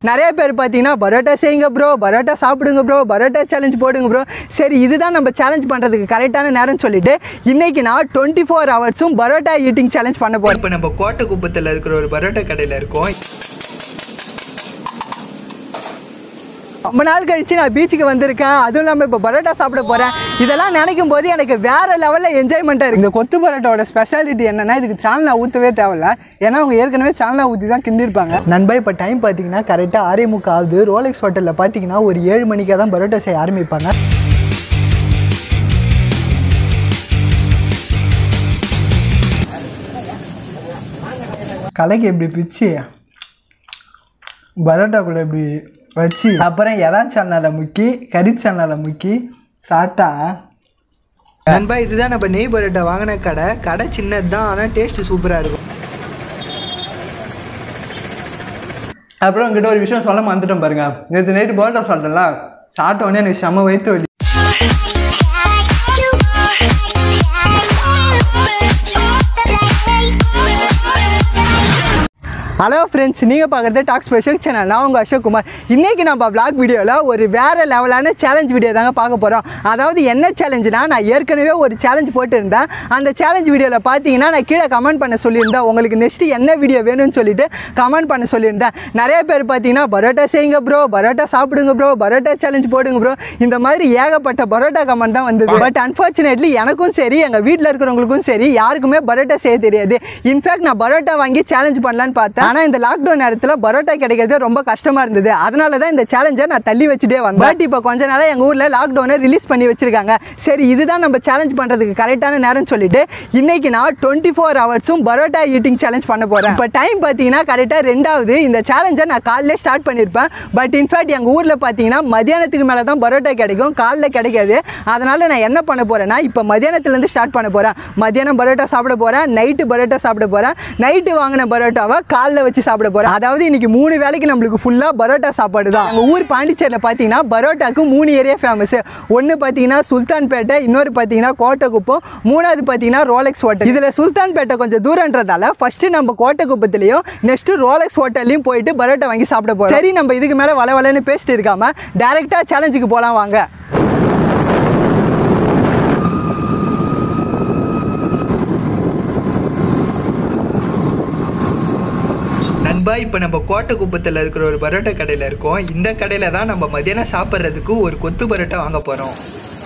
நிறைய பேர் பார்த்தீங்கன்னா பரோட்டா செய்யுங்க ப்ரோ பரோட்டா சாப்பிடுங்க ப்ரோ பரோட்டா சேலஞ்ச் போடுங்க ப்ரோ சரி இதுதான் நம்ம சேலஞ்ச் பண்ணுறதுக்கு கரெக்டான நேரம் சொல்லிட்டு இன்னைக்கு நான் டுவெண்ட்டி ஃபோர் ஹவர்ஸும் பரோட்டா ஈட்டிங் சேலஞ்ச் பண்ண போகிறேன் இப்போ நம்ம கோட்டை குப்பத்தில் இருக்கிற ஒரு பரோட்டா கடையில் இருக்கோம் ரொம்ப நாள் கழிச்சு நான் பீச்சுக்கு வந்திருக்கேன் அதுவும் இல்லாமல் இப்போ பரோட்டா சாப்பிட போகிறேன் இதெல்லாம் நினைக்கும் போது எனக்கு வேற லெவலில் என்ஜாய்மெண்ட்டாக இருக்குது இந்த கொத்து பரோட்டாவோட ஸ்பெஷாலிட்டி என்னன்னா இதுக்கு சால்னா ஊற்றவே தேவையில்ல ஏன்னா அவங்க ஏற்கனவே சால்னா ஊற்றி தான் கிண்டிருப்பாங்க நண்பா இப்போ டைம் பார்த்தீங்கன்னா கரெக்டாக ஆறே முக்கா ஆகுது ரோலெக்ஸ் ஹோட்டலில் பார்த்தீங்கன்னா ஒரு ஏழு மணிக்காக தான் பரோட்டா செய்ய ஆரம்பிப்பாங்க கலைக்கு இப்படி பிச்சு பரோட்டாக்குள்ளே இப்படி வச்சு அப்புறம் எறா சால்னாவில் முக்கி கறி சால்னாவில் முக்கி சாப்பிட்டா நண்பா இதுதான் நம்ம நெய் பரோட்டா வாங்கின கடை கடை சின்னது தான் ஆனால் டேஸ்ட்டு சூப்பராக இருக்கும் அப்புறம் உங்ககிட்ட ஒரு விஷயம் சொல்ல மறந்துட்டேன் பாருங்க நேற்று நைட்டு பரோட்டா சாப்பிட்டல சாப்பிட்ட உடனே எனக்கு செம்ம வயிற்று வலி ஹலோ ஃப்ரெண்ட்ஸ் நீங்கள் பார்க்குறது டாக் ஸ்பெஷல் சேனல் நான் உங்கள் அசோக் குமார் இன்றைக்கி நம்ம vlog வீடியோவில் ஒரு வேறு லெவலான சேலஞ்ச் வீடியோ தாங்க பார்க்க போகிறோம் அதாவது என்ன சேலஞ்சுனா நான் ஏற்கனவே ஒரு சேலஞ்ச் போட்டிருந்தேன் அந்த சேலஞ்ச் வீடியோவில் பார்த்தீங்கன்னா நான் கீழே கமெண்ட் பண்ண சொல்லியிருந்தேன் உங்களுக்கு நெக்ஸ்ட்டு என்ன வீடியோ வேணும்னு சொல்லிட்டு கமெண்ட் பண்ண சொல்லியிருந்தேன் நிறைய பேர் பார்த்தீங்கன்னா பரோட்டா செய்யுங்க ப்ரோ பரோட்டா சாப்பிடுங்க ப்ரோ பரோட்டா சேலஞ்ச் போடுங்க ப்ரோ இந்த மாதிரி ஏகப்பட்ட பரோட்டா கமெண்ட் தான் வந்தது பட் அன்ஃபார்ச்சுனேட்லி எனக்கும் சரி எங்கள் வீட்டில் இருக்கிறவங்களுக்கும் சரி யாருக்குமே பரோட்டா செய்ய தெரியாது இன்ஃபேக்ட் நான் பரோட்டா வாங்கி சேலஞ்ச் பண்ணலான்னு பார்த்தேன் ஆனால் இந்த லாக்டவுன் நேரத்தில் பரோட்டா கிடைக்கிறது ரொம்ப கஷ்டமாக இருந்தது அதனால தான் இந்த சேலஞ்சை நான் தள்ளி வச்சுட்டே வந்தேன் பட் இப்போ கொஞ்ச நாளாக எங்கள் ஊரில் லாக்டவுனை ரிலீஸ் பண்ணி வச்சிருக்காங்க சரி இதுதான் நம்ம சேலஞ்ச் பண்ணுறதுக்கு கரெக்டான நேரம் சொல்லிட்டு இன்னைக்கு நான் டுவெண்ட்டி ஃபோர் ஹவர்ஸும் பரோட்டா ஈட்டிங் சேலஞ்ச் பண்ண போகிறேன் இப்போ டைம் பார்த்தீங்கன்னா கரெக்டாக ரெண்டாவது இந்த சேலஞ்சை நான் காலையிலே ஸ்டார்ட் பண்ணியிருப்பேன் பட் இன்ஃபேக்ட் எங்கள் ஊரில் பார்த்தீங்கன்னா மதியானத்துக்கு மேலே தான் பரோட்டா கிடைக்கும் காலைல கிடைக்காது அதனால் நான் என்ன பண்ண போகிறேன்னா இப்போ மதியானத்துலேருந்து ஸ்டார்ட் பண்ண போகிறேன் மதியானம் பரோட்டா சாப்பிட போகிறேன் நைட்டு பரோட்டா சாப்பிட போகிறேன் நைட்டு வாங்கின பரோட்டாவை காலைல வச்சு சாப்பிட போகிறேன் அதாவது இன்னைக்கு மூணு வேளைக்கு நம்மளுக்கு ஃபுல்லாக பரோட்டா சாப்பாடு தான் எங்கள் ஊர் பாண்டிச்சேரியில் பார்த்தீங்கன்னா பரோட்டாக்கு மூணு ஏரியா ஃபேமஸ் ஒன்று பார்த்தீங்கன்னா சுல்தான்பேட்டை இன்னொரு பார்த்தீங்கன்னா கோட்டைக்குப்பம் மூணாவது பார்த்தீங்கன்னா ரோலெக்ஸ் ஹோட்டல் இதில் சுல்தான்பேட்டை கொஞ்சம் தூரன்றதால ஃபஸ்ட்டு நம்ம கோட்டைக்குப்பத்துலேயும் நெக்ஸ்ட்டு ரோலெக்ஸ் ஹோட்டல்லையும் போயிட்டு பரோட்டா வாங்கி சாப்பிட போகிறோம் சரி நம்ம இதுக்கு மேலே வள வளன்னு பேசிட்டு இருக்காம டேரெக்டாக சேலஞ்சுக்கு போகலாம் வாங்க நண்பா இப்போ நம்ம கோட்டை குப்பத்தில் இருக்கிற ஒரு பரோட்டா கடையில் இருக்கோம் இந்த கடையில் தான் நம்ம மதியானம் சாப்பிட்றதுக்கு ஒரு கொத்து பரோட்டா வாங்க போகிறோம்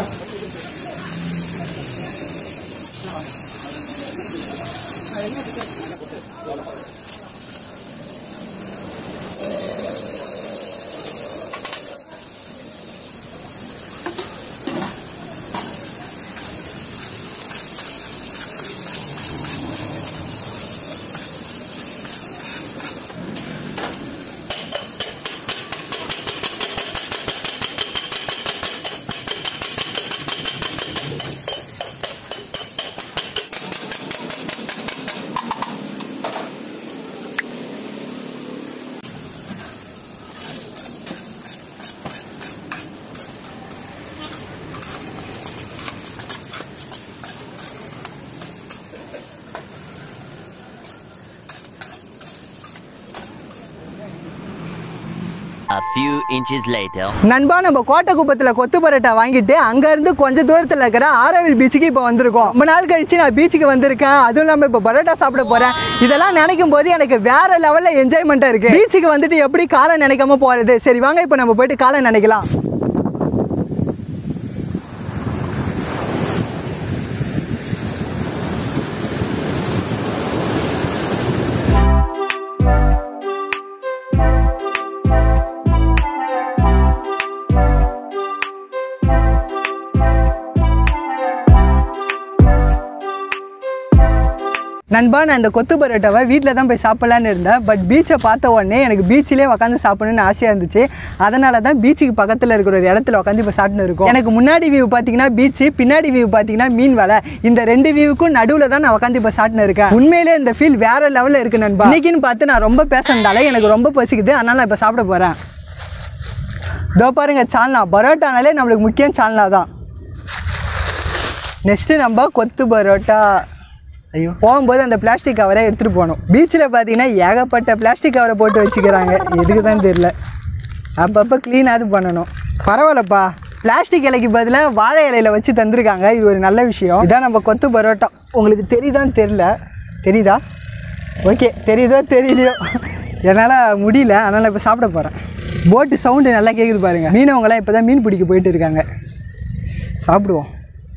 A few inches later. நண்பா நம்ம கோட்டை குப்பத்தில் கொத்து பரோட்டா வாங்கிட்டு அங்கேருந்து கொஞ்சம் தூரத்தில் இருக்கிற ஆரோவில் பீச்சுக்கு இப்போ வந்திருக்கோம் ரொம்ப நாள் கழிச்சு நான் பீச்சுக்கு வந்திருக்கேன் அதுவும் இல்லாமல் இப்போ பரோட்டா சாப்பிட போகிறேன் இதெல்லாம் நினைக்கும் போது எனக்கு வேற லெவலில் என்ஜாய்மெண்ட்டாக இருக்குது பீச்சுக்கு வந்துட்டு எப்படி காலை நினைக்காம போகிறது சரி வாங்க இப்போ நம்ம போயிட்டு காலை நினைக்கலாம் நண்பா நான் இந்த கொத்து பரோட்டாவை வீட்டில் தான் போய் சாப்பிட்லான்னு இருந்தேன் பட் பீச்சை பார்த்த உடனே எனக்கு பீச்சிலே உட்காந்து சாப்பிடணும்னு ஆசையாக இருந்துச்சு அதனால தான் பீச்சுக்கு பக்கத்தில் இருக்கிற ஒரு இடத்துல உட்காந்து இப்போ சாப்பிட்டு இருக்கோம் எனக்கு முன்னாடி வியூ பார்த்தீங்கன்னா பீச்சு பின்னாடி வியூ பார்த்தீங்கன்னா மீன் வலை இந்த ரெண்டு வியூவுக்கும் நடுவில் தான் நான் உட்காந்து இப்போ சாப்பிட்டு இருக்கேன் உண்மையிலே இந்த ஃபீல் வேற லெவலில் இருக்கு நண்பா இன்னைக்குன்னு பார்த்து நான் ரொம்ப பேசுறதால எனக்கு ரொம்ப பசிக்குது அதனால நான் இப்போ சாப்பிட போகிறேன் இதோ பாருங்க சால்னா பரோட்டானாலே நம்மளுக்கு முக்கியம் சால்னா தான் நெக்ஸ்ட்டு நம்ம கொத்து பரோட்டா ஐயோ போகும்போது அந்த பிளாஸ்டிக் கவரை எடுத்துகிட்டு போகணும் பீச்சில் பார்த்தீங்கன்னா ஏகப்பட்ட பிளாஸ்டிக் கவரை போட்டு வச்சுக்கிறாங்க எதுக்கு தான் தெரியல அப்பப்போ க்ளீனாவது பண்ணணும் பரவாயில்லப்பா பிளாஸ்டிக் இலைக்கு பதிலாக வாழை இலையில வச்சு தந்திருக்காங்க இது ஒரு நல்ல விஷயம் இதான் நம்ம கொத்து பரோட்டா உங்களுக்கு தெரியுதான்னு தெரில தெரியுதா ஓகே தெரியுதோ தெரியலையோ என்னால் முடியல அதனால் இப்போ சாப்பிட போகிறேன் போட்டு சவுண்டு நல்லா கேட்குது பாருங்கள் மீனவங்களாம் இப்போ தான் மீன் பிடிக்க போயிட்டு இருக்காங்க சாப்பிடுவோம்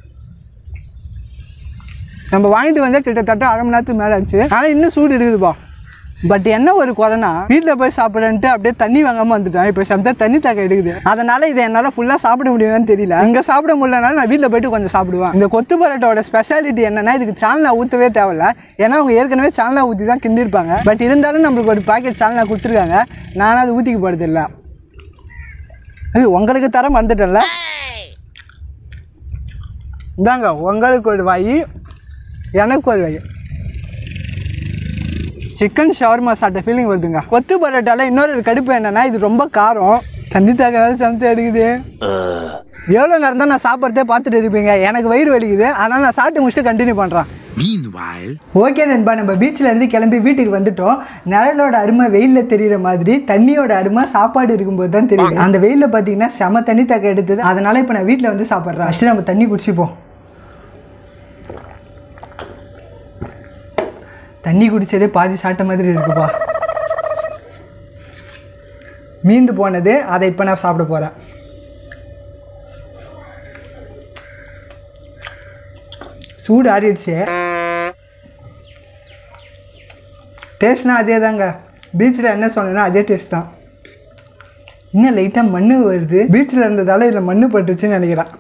நம்ம வாங்கிட்டு வந்தால் கிட்டத்தட்ட அரை மணி நேரத்துக்கு மேலே ஆச்சு ஆனால் இன்னும் சூடு இருக்குதுப்பா பட் என்ன ஒரு குறைனா வீட்டில் போய் சாப்பிட்றேன்ட்டு அப்படியே தண்ணி வாங்காமல் வந்துட்டேன் இப்போ சம்தா தண்ணி தாக்க எடுக்குது அதனால் இதை என்னால் ஃபுல்லாக சாப்பிட முடியுமான்னு தெரியல இங்கே சாப்பிட முடியலனாலும் நான் வீட்டில் போயிட்டு கொஞ்சம் சாப்பிடுவேன் இந்த கொத்து பரோட்டாவோட ஸ்பெஷாலிட்டி என்னன்னா இதுக்கு சால்னா ஊற்றவே தேவையில்ல ஏன்னா அவங்க ஏற்கனவே சால்னா ஊற்றி தான் கிண்டிருப்பாங்க பட் இருந்தாலும் நம்மளுக்கு ஒரு பாக்கெட் சால்னா கொடுத்துருக்காங்க நானும் அது ஊற்றிக்க போகிறதில்ல ஐயோ உங்களுக்கு தர மறந்துட்டேன்ல இந்தாங்க உங்களுக்கு ஒரு வாய் எனக்கு ஒரு வாய் சிக்கன் ஷவர்மா சாப்பிட்ட ஃபீலிங் வருதுங்க கொத்து பரோட்டால இன்னொரு ஒரு கடுப்பு என்னன்னா இது ரொம்ப காரம் தண்ணி தாக்காத சமைச்சு எடுக்குது எவ்வளோ நேரம் தான் நான் சாப்பிட்றதே பார்த்துட்டு இருப்பீங்க எனக்கு வயிறு வலிக்குது அதனால் நான் சாப்பிட்டு முடிச்சுட்டு கண்டினியூ பண்ணுறேன் Meanwhile, ஓகே நண்பா நம்ம பீச்சில் இருந்து கிளம்பி வீட்டுக்கு வந்துட்டோம் நிழலோட அருமை வெயிலில் தெரியுற மாதிரி தண்ணியோட அருமை சாப்பாடு இருக்கும்போது தான் தெரியும் அந்த வெயிலில் பார்த்தீங்கன்னா செம தண்ணி தக்க எடுத்தது அதனால இப்போ நான் வீட்டில் வந்து சாப்பிட்றேன் ஃபஸ்ட்டு நம்ம தண்ணி குடிச்சிப்போம் தண்ணி குடிச்சதே பாதி சாப்பிட்ட மாதிரி இருக்குப்பா மீந்து போனது அதை இப்போ நான் சாப்பிட போகிறேன் சூடு ஆறிடுச்சு டேஸ்ட்லாம் அதே தாங்க பீச்சில் என்ன சொன்னேன்னா அதே டேஸ்ட் தான் இன்னும் லைட்டாக மண் வருது பீச்சில் இருந்ததால இதில் மண் பட்டுச்சுன்னு நினைக்கிறேன்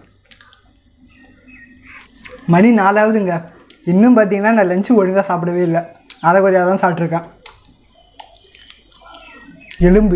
மணி நாலாவதுங்க இன்னும் பார்த்தீங்கன்னா நான் லஞ்சு ஒழுங்காக சாப்பிடவே இல்லை அரைக்குறையாக தான் சாப்பிட்ருக்கேன் எலும்பு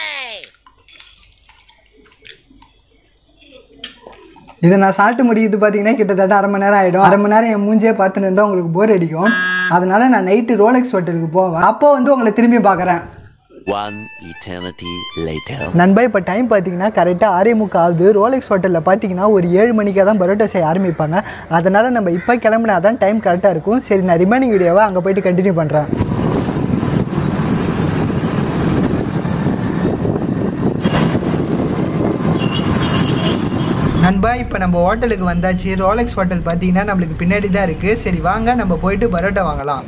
இதை நான் சாப்பிட்டு முடியுது பார்த்தீங்கன்னா கிட்டத்தட்ட அரை மணி நேரம் ஆகிடும் அரை மணி நேரம் என் மூஞ்சே பார்த்துன்னு இருந்தால் உங்களுக்கு போர் அடிக்கும் அதனால நான் நைட்டு ரோலெக்ஸ் ஹோட்டலுக்கு போவேன் அப்போ வந்து உங்களை திரும்பி பார்க்குறேன் One eternity later. நண்பா இப்போ டைம் பார்த்தீங்கன்னா கரெக்டாக ஆறே முக்கா ஆகுது ரோலெக்ஸ் ஹோட்டலில் பார்த்தீங்கன்னா ஒரு ஏழு மணிக்காக தான் பரோட்டா செய்ய ஆரம்பிப்பாங்க அதனால் நம்ம இப்போ கிளம்புனா தான் டைம் கரெக்டாக இருக்கும் சரி நான் ரிமைனிங் வீடியோவை அங்கே போயிட்டு கண்டினியூ பண்ணுறேன் நண்பா இப்போ நம்ம ஹோட்டலுக்கு வந்தாச்சு ரோலெக்ஸ் ஹோட்டல் பார்த்தீங்கன்னா நம்மளுக்கு பின்னாடி தான் இருக்குது சரி வாங்க நம்ம போயிட்டு பரோட்டா வாங்கலாம்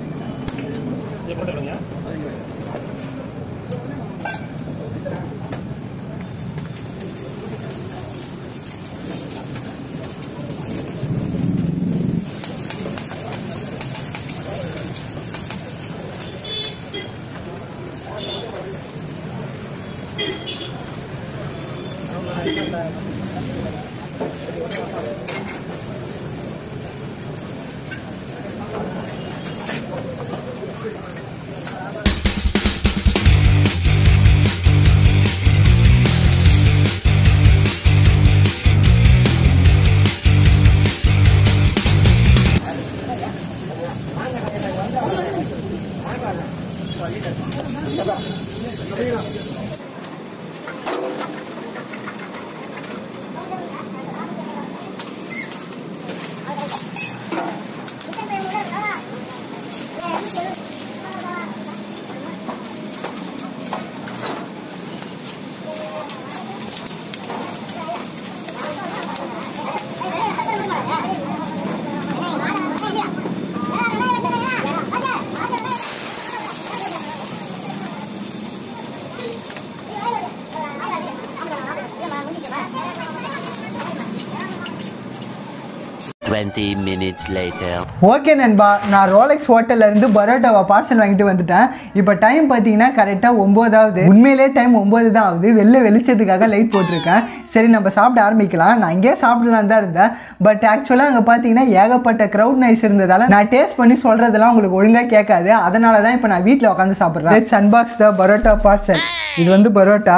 Twenty minutes later. ஓகே நண்பா நான் ரோலெக்ஸ் ஹோட்டல்ல இருந்து பரோட்டாவை பார்சல் வாங்கிட்டு வந்துட்டேன் இப்போ டைம் பார்த்தீங்கன்னா கரெக்டாக ஒம்போதாவது உண்மையிலே டைம் ஒம்பது தான் ஆகுது வெளில வெளிச்சத்துக்காக லைட் போட்டிருக்கேன் சரி நம்ம சாப்பிட ஆரம்பிக்கலாம் நான் இங்கேயே சாப்பிடலாம் தான் இருந்தேன் பட் ஆக்சுவலாக அங்கே பார்த்தீங்கன்னா ஏகப்பட்ட க்ரௌட் நைஸ் இருந்ததால நான் டேஸ்ட் பண்ணி சொல்கிறதெல்லாம் உங்களுக்கு ஒழுங்காக கேட்காது அதனால தான் இப்போ நான் வீட்டில் உட்காந்து சாப்பிட்றேன் let's unbox the parotta parcel இது வந்து பரோட்டா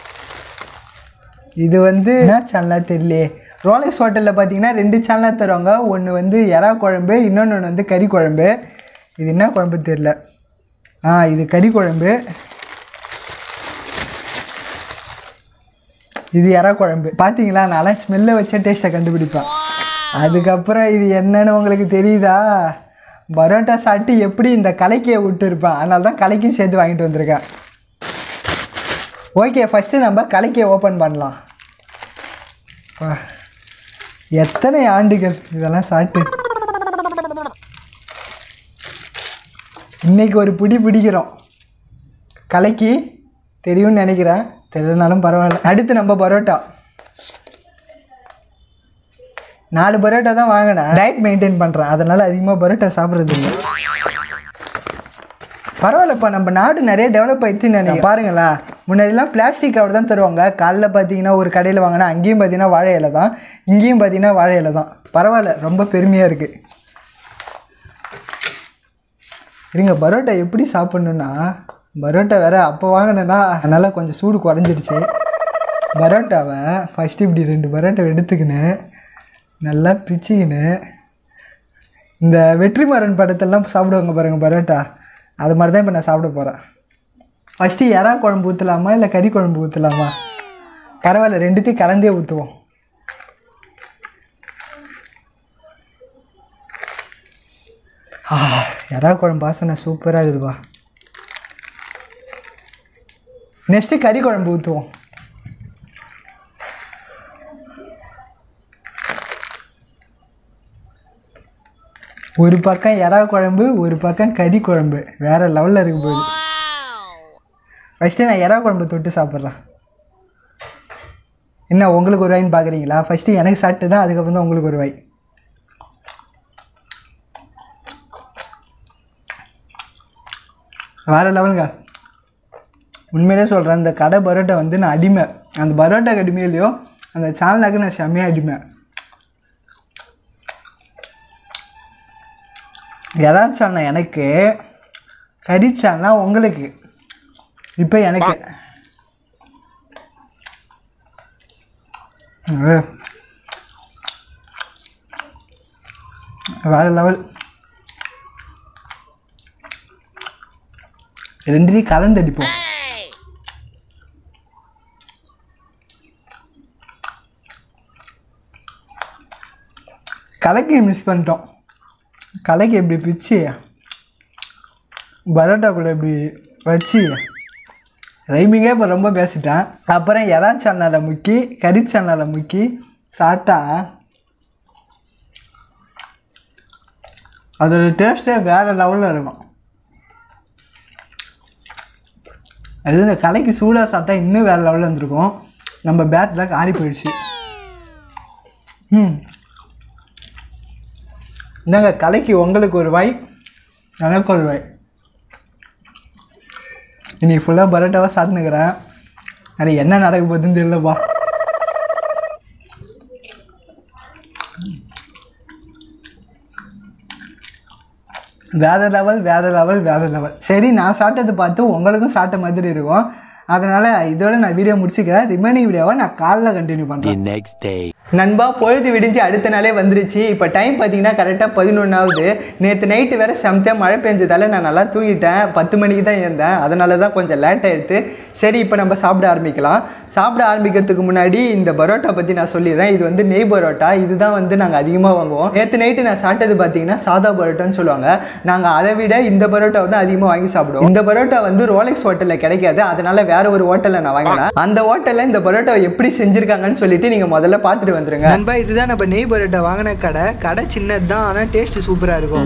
இது வந்து என்ன சேனலாக தெரியலையே ரோலெக்ஸ் ஹோட்டலில் பார்த்தீங்கன்னா ரெண்டு சேனலாக தருவாங்க ஒன்று வந்து எறா குழம்பு இன்னொன்று வந்து கறி குழம்பு இது என்ன குழம்பு தெரில ஆ இது கறி குழம்பு இது எறா குழம்பு பார்த்தீங்களா நல்லா ஸ்மெல்லை வச்ச டேஸ்ட்டை கண்டுபிடிப்பேன் அதுக்கப்புறம் இது என்னன்னு உங்களுக்கு தெரியுதா பரோட்டா சாப்பிட்டு எப்படி இந்த கலைக்கியை விட்டுருப்பேன் அதனால தான் கலைக்கும் சேர்த்து வாங்கிட்டு வந்திருக்கேன் ஓகே ஃபஸ்ட்டு நம்ம கலைக்கை ஓப்பன் பண்ணலாம் அப்பா, எத்தனை ஆண்டுகள் இதெல்லாம் சாப்பிட்டு இன்னைக்கு ஒரு பிடி பிடிக்கிறோம் கலைக்கு தெரியும்னு நினைக்கிறேன் தெரியலனாலும் பரவாயில்ல அடுத்து நம்ம பரோட்டா நாலு பரோட்டா தான் வாங்கினேன் டயட் மெயின்டைன் பண்ணுறேன் அதனால் அதிகமாக பரோட்டா சாப்பிட்றது இல்லை பரவாயில்லப்பா நம்ம நாடு நிறைய டெவலப் ஆயிடுச்சுன்னு நினைக்கிறேன் பாருங்களேன் முன்னாடிலாம் பிளாஸ்டிக் கவர் தான் தருவாங்க காலைல பார்த்தீங்கன்னா ஒரு கடையில் வாங்கினா அங்கேயும் பார்த்தீங்கன்னா வாழை இலை தான் இங்கேயும் பார்த்தீங்கன்னா வாழை இலை தான் பரவாயில்ல ரொம்ப பெருமையாக இருக்குது இருங்க பரோட்டா எப்படி சாப்பிட்ணுன்னா பரோட்டா வேற அப்போ வாங்கினேன்னா அதனால் கொஞ்சம் சூடு குறைஞ்சிடுச்சு பரோட்டாவை ஃபஸ்ட்டு இப்படி ரெண்டு பரோட்டா எடுத்துக்கின்னு நல்லா பிச்சுக்கின்னு இந்த வெற்றிமாறன் படத்தெல்லாம் சாப்பிடுவாங்க பாருங்கள் பரோட்டா அது மாதிரி தான் இப்போ நான் சாப்பிட போகிறேன் ஃபஸ்ட்டு எறா குழம்பு ஊற்றலாமா இல்லை கறி குழம்பு ஊற்றலாமா பரவாயில்ல ரெண்டுத்தையும் கலந்தே ஊற்றுவோம் ஆ எறா குழம்பு வாசனை சூப்பராக இருக்குதுப்பா நெக்ஸ்ட்டு கறி குழம்பு ஊற்றுவோம் ஒரு பக்கம் எறா குழம்பு ஒரு பக்கம் கறி குழம்பு வேறு லெவலில் இருக்கு போகுது ஃபஸ்ட்டு நான் எறா குழம்பு தொட்டு சாப்பிட்றேன் என்ன உங்களுக்கு ஒரு வாய்ன்னு பார்க்குறீங்களா ஃபஸ்ட்டு எனக்கு சாப்பிட்டு தான் அதுக்கப்புறம் தான் உங்களுக்கு ஒரு வாய் வேறு லெவலுங்க உண்மையிலே சொல்கிறேன் இந்த கடை பரோட்டா வந்து நான் அடிமை அந்த பரோட்டாக்கு அடிமை இல்லையோ அந்த சால்னாக்கு நான் செம்மையாக அடிமை எதாச்சால்னா எனக்கு கறிச்சால்னா உங்களுக்கு இப்போ எனக்கு அஹ். வேற லெவல் ரெண்டுலையும் கலந்து அடிப்போம் கலக்கி மிஸ் பண்ணிட்டோம் கலக்கி இப்படி பிச்சு பரோட்டாக்குள்ளே இப்படி வச்சு ரைமிங்கே இப்போ ரொம்ப பேசிட்டேன் அப்புறம் எறா சன்னலை முக்கி கறி சன்னலை முக்கி சாப்பிட்டா அதோட டேஸ்ட்டே வேறு லெவலில் இருக்கும் அது இந்த கலைக்கு சூடாக சாப்பிட்டா இன்னும் வேறு லெவலில் இருந்திருக்கும் நம்ம பேட்டில் ஆறி போயிடுச்சு ம் இந்தாங்க கலைக்கு உங்களுக்கு ஒரு வாய் எனக்கு ஒரு வாய் இன்னைக்கு ஃபுல்லாக பரோட்டாவாக சாப்பிட்டுக்கிறேன் அது என்ன நடக்க போகுதுன்னு தெரியலப்பா வேற லெவல் வேற லெவல் வேற லெவல் சரி நான் சாப்பிட்டதை பார்த்து உங்களுக்கும் சாப்பிட்ட மாதிரி இருக்கும் அதனால் இதோட நான் வீடியோ முடிச்சுக்கிறேன் ரிமைனிங் வீடியோவை நான் காலைல கண்டினியூ The பண்ணுறேன் next day. நண்பா பொழுது விடிஞ்சு அடுத்த நாளே வந்துருச்சு இப்போ டைம் பார்த்தீங்கன்னா கரெக்டாக பதினொன்றாவது நேற்று நைட்டு வேற செம்தியாக மழை பெஞ்சதால நான் நல்லா தூங்கிட்டேன் பத்து மணிக்கு தான் இருந்தேன் அதனால தான் கொஞ்சம் லேட் ஆயிடுத்து சரி இப்போ நம்ம சாப்பிட ஆரம்பிக்கலாம் சாப்பிட ஆரம்பிக்கிறதுக்கு முன்னாடி இந்த பரோட்டா பற்றி நான் சொல்லிடுறேன் இது வந்து நெய் பரோட்டா இதுதான் வந்து நாங்கள் அதிகமாக வாங்குவோம் நேற்று நைட்டு நான் சாப்பிட்டது பார்த்தீங்கன்னா சாதா பரோட்டான்னு சொல்லுவாங்க நாங்கள் அதை விட இந்த பரோட்டா வந்து அதிகமாக வாங்கி சாப்பிடுவோம் இந்த பரோட்டா வந்து ரோலெக்ஸ் ஹோட்டலில் கிடைக்காது அதனால வேற ஒரு ஹோட்டலில் நான் வாங்கினேன் அந்த ஹோட்டலில் இந்த பரோட்டாவை எப்படி செஞ்சுருக்காங்கன்னு சொல்லிட்டு நீங்கள் முதல்ல பார்த்துட்டு வந்துருங்க நண்பா இதுதான் நம்ம நெய் பரோட்டா வாங்கின கடை கடை சின்னது தான் ஆனால் டேஸ்ட் சூப்பராக இருக்கும்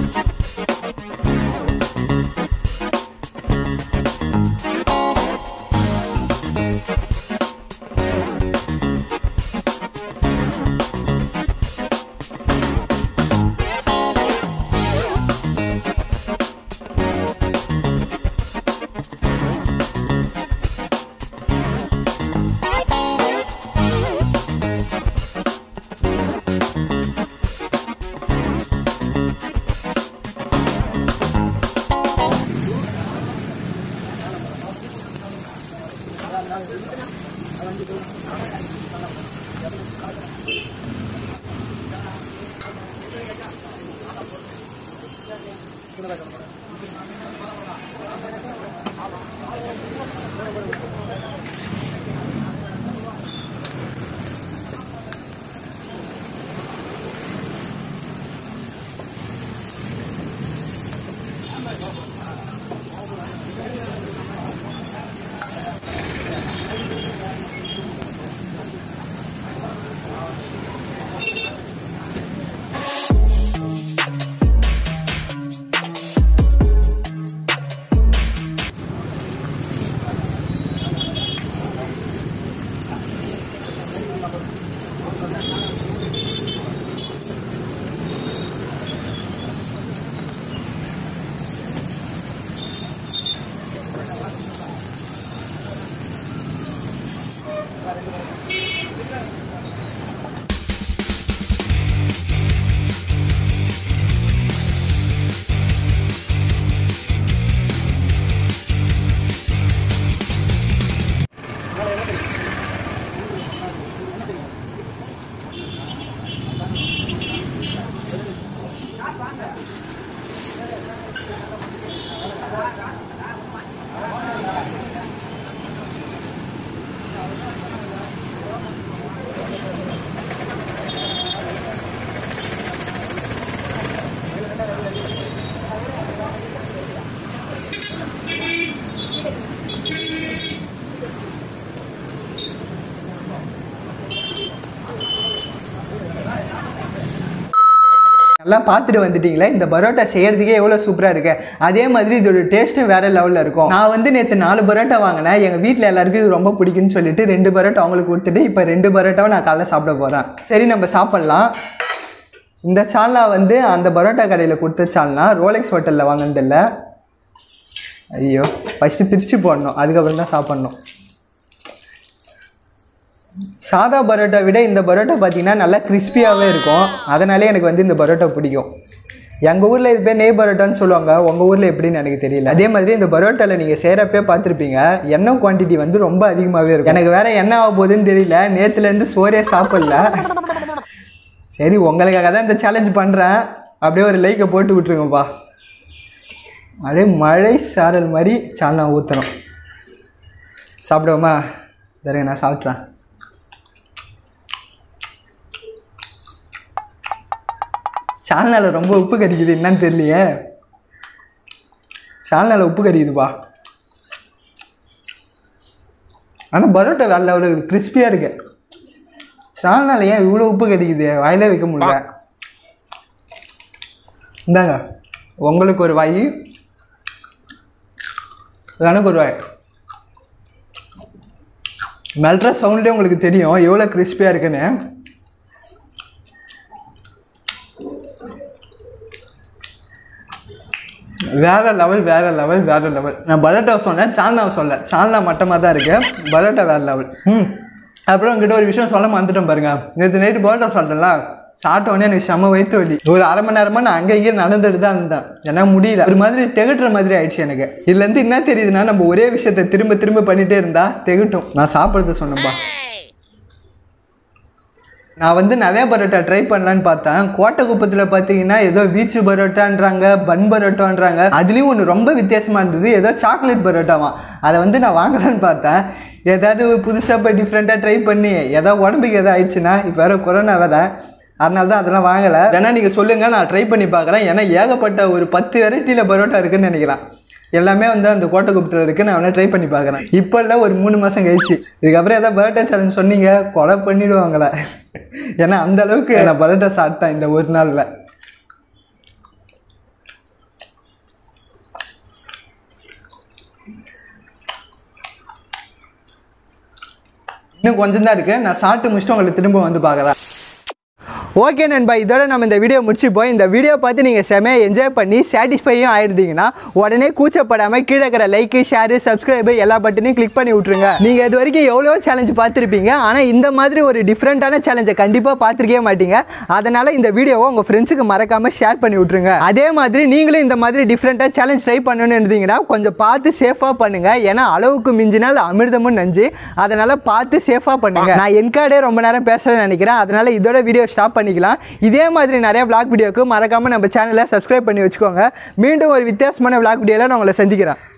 நல்லா பார்த்துட்டு வந்துட்டீங்களே இந்த பரோட்டா செய்யறதுக்கே எவ்வளோ சூப்பராக இருக்கு அதே மாதிரி இதோட டேஸ்ட்டும் வேற லெவலில் இருக்கும் நான் வந்து நேற்று நாலு பரோட்டா வாங்கினேன் எங்கள் வீட்டில் எல்லாருக்கும் இது ரொம்ப பிடிக்குன்னு சொல்லிட்டு ரெண்டு பரோட்டா அவங்களுக்கு கொடுத்துட்டு இப்போ ரெண்டு பரோட்டாவை நான் காலைல சாப்பிட போகிறேன் சரி நம்ம சாப்பிட்லாம் இந்த சால்னா வந்து அந்த பரோட்டா கடையில் கொடுத்த சால்னா ரோலெக்ஸ் ஹோட்டலில் வாங்கினதில்ல ஐயோ ஃபஸ்ட்டு பிரித்து போடணும் அதுக்கப்புறம் தான் சாப்பிட்ணும் சாதா பரோட்டா விட இந்த பரோட்டா பார்த்தீங்கன்னா நல்லா கிறிஸ்பியாகவே இருக்கும் அதனாலே எனக்கு வந்து இந்த பரோட்டா பிடிக்கும் எங்கள் ஊரில் இது பேர் நெய் பரோட்டான்னு சொல்லுவாங்க உங்கள் ஊரில் எப்படின்னு எனக்கு தெரியல அதே மாதிரி இந்த பரோட்டாவில் நீங்கள் செய்கிறப்பே பார்த்துருப்பீங்க எண்ணெய் குவான்டிட்டி வந்து ரொம்ப அதிகமாகவே இருக்கும் எனக்கு வேறு என்ன ஆக போகுதுன்னு தெரியல நேற்றுலேருந்து சோறே சாப்பிடல சரி உங்களுக்காக தான் இந்த சேலஞ்ச் பண்ணுறேன் அப்படியே ஒரு லைக்கை போட்டு விட்ருங்கப்பா அப்படியே மழை சாரல் மாதிரி சால்னா ஊற்றணும் சாப்பிடுவோமா சரிங்க நான் சாப்பிட்றேன் சால்னாவில் ரொம்ப உப்பு கறிக்குது என்னன்னு தெரியலையே சால்னாவில் உப்பு கறிக்குதுப்பா ஆனால் பரோட்டா வேற லெவலில் கிறிஸ்பியாக இருக்கு சால்னால ஏன் இவ்வளோ உப்பு கறிக்குது வாயிலே வைக்க முடியல இந்தாங்க உங்களுக்கு ஒரு வாய் எனக்கு ஒரு வாய் மெல்ற சவுண்ட்லேயே உங்களுக்கு தெரியும் எவ்வளோ கிறிஸ்பியாக இருக்குன்னு வேற லெவல் வேற லெவல் வேற லெவல் நான் பரோட்டா சொன்னேன் சால்னாவை சொல்ல சால்னா மட்டமாக தான் இருக்கு பரோட்டா வேற லெவல் ம் அப்புறம் உங்ககிட்ட ஒரு விஷயம் சொல்ல மறந்துட்டேன் பாருங்க நேற்று நைட்டு பரோட்டா சாப்பிட்டேன்ல சாப்பிட்ட உடனே எனக்கு செம வயிற்று வலி ஒரு அரை மணி நேரமா நான் அங்கே இங்கே நடந்துட்டு தான் இருந்தேன் ஏன்னா முடியல ஒரு மாதிரி திகட்டுற மாதிரி ஆயிடுச்சு எனக்கு இதுலேருந்து என்ன தெரியுதுன்னா நம்ம ஒரே விஷயத்த திரும்ப திரும்ப பண்ணிட்டே இருந்தா திகட்டும் நான் சாப்பிட்றது சொன்னேன்பா நான் வந்து நிறைய பரோட்டா ட்ரை பண்ணலான்னு பார்த்தேன் கோட்டைக்குப்பத்தில் பார்த்தீங்கன்னா ஏதோ வீச்சு பரோட்டான்றாங்க பன் பரோட்டான்றாங்க அதுலேயும் ஒன்று ரொம்ப வித்தியாசமாக இருந்தது ஏதோ சாக்லேட் பரோட்டாவா அதை வந்து நான் வாங்கலான்னு பார்த்தேன் ஏதாவது புதுசாக போய் டிஃப்ரெண்ட்டாக ட்ரை பண்ணி ஏதாவது உடம்புக்கு எதாவது ஆயிடுச்சுன்னா இப்போ வேறு கொரோனா வேறு அதனால தான் அதெல்லாம் வாங்கலை வேணா நீங்கள் சொல்லுங்கள் நான் ட்ரை பண்ணி பார்க்குறேன் ஏன்னா ஏகப்பட்ட ஒரு பத்து வெரைட்டியில் பரோட்டா இருக்குன்னு நினைக்கிறேன் எல்லாமே வந்து அந்த கோட்டை குப்பத்தில் இருக்குது நான் வேணா ட்ரை பண்ணி பார்க்குறேன் இப்போ இல்லை ஒரு மூணு மாதம் கழிச்சு இதுக்கப்புறம் ஏதாவது பரோட்டா சேலஞ்ச் சொன்னீங்க கொலை பண்ணிடுவாங்களே ஏன்னா அந்த அளவுக்கு நான் பரோட்டா சாப்பிட்டேன் இந்த ஒரு நாளில் இன்னும் கொஞ்சம் தான் இருக்குது நான் சாப்பிட்டு முடிச்சுட்டு உங்களுக்கு திரும்ப வந்து பார்க்குறேன் ஓகே நண்பா இதோட நம்ம இந்த வீடியோ முடிச்சுப்போம் இந்த வீடியோ பார்த்து நீங்கள் செமையாக என்ஜாய் பண்ணி சாட்டிஸ்ஃபையும் ஆயிருந்தீங்கன்னா உடனே கூச்சப்படாமல் கீழே இருக்கிற லைக்கு ஷேரு சப்ஸ்கிரைபு எல்லா பட்டனையும் கிளிக் பண்ணி விட்ருங்க நீங்கள் இது வரைக்கும் எவ்வளோ சேலஞ்ச் பார்த்துருப்பீங்க ஆனால் இந்த மாதிரி ஒரு டிஃப்ரெண்ட்டான சேலஞ்சை கண்டிப்பாக பார்த்துருக்கவே மாட்டீங்க அதனால் இந்த வீடியோவை உங்கள் ஃப்ரெண்ட்ஸுக்கு மறக்காமல் ஷேர் பண்ணி விட்ருங்க அதே மாதிரி நீங்களும் இந்த மாதிரி டிஃப்ரெண்ட்டாக சேலஞ்ச் ட்ரை பண்ணணும்னு இருந்தீங்கன்னா கொஞ்சம் பார்த்து சேஃபாக பண்ணுங்கள் ஏன்னா அளவுக்கு மிஞ்சினால் அமிர்தமும் நஞ்சு அதனால் பார்த்து சேஃபாக பண்ணுங்க நான் என்கார்டே ரொம்ப நேரம் பேசுகிறேன்னு நினைக்கிறேன் அதனால் இதோட வீடியோ ஸ்டாப் பண்ணிக்கலாம் இதே மாதிரி நிறைய vlog வீடியோக்கு மறக்காமல் நம்ம சேனலை சப்ஸ்கிரைப் பண்ணி வச்சுக்கோங்க மீண்டும் ஒரு வித்தியாசமான vlog வீடியோவில் நான் உங்களை சந்திக்கிறேன்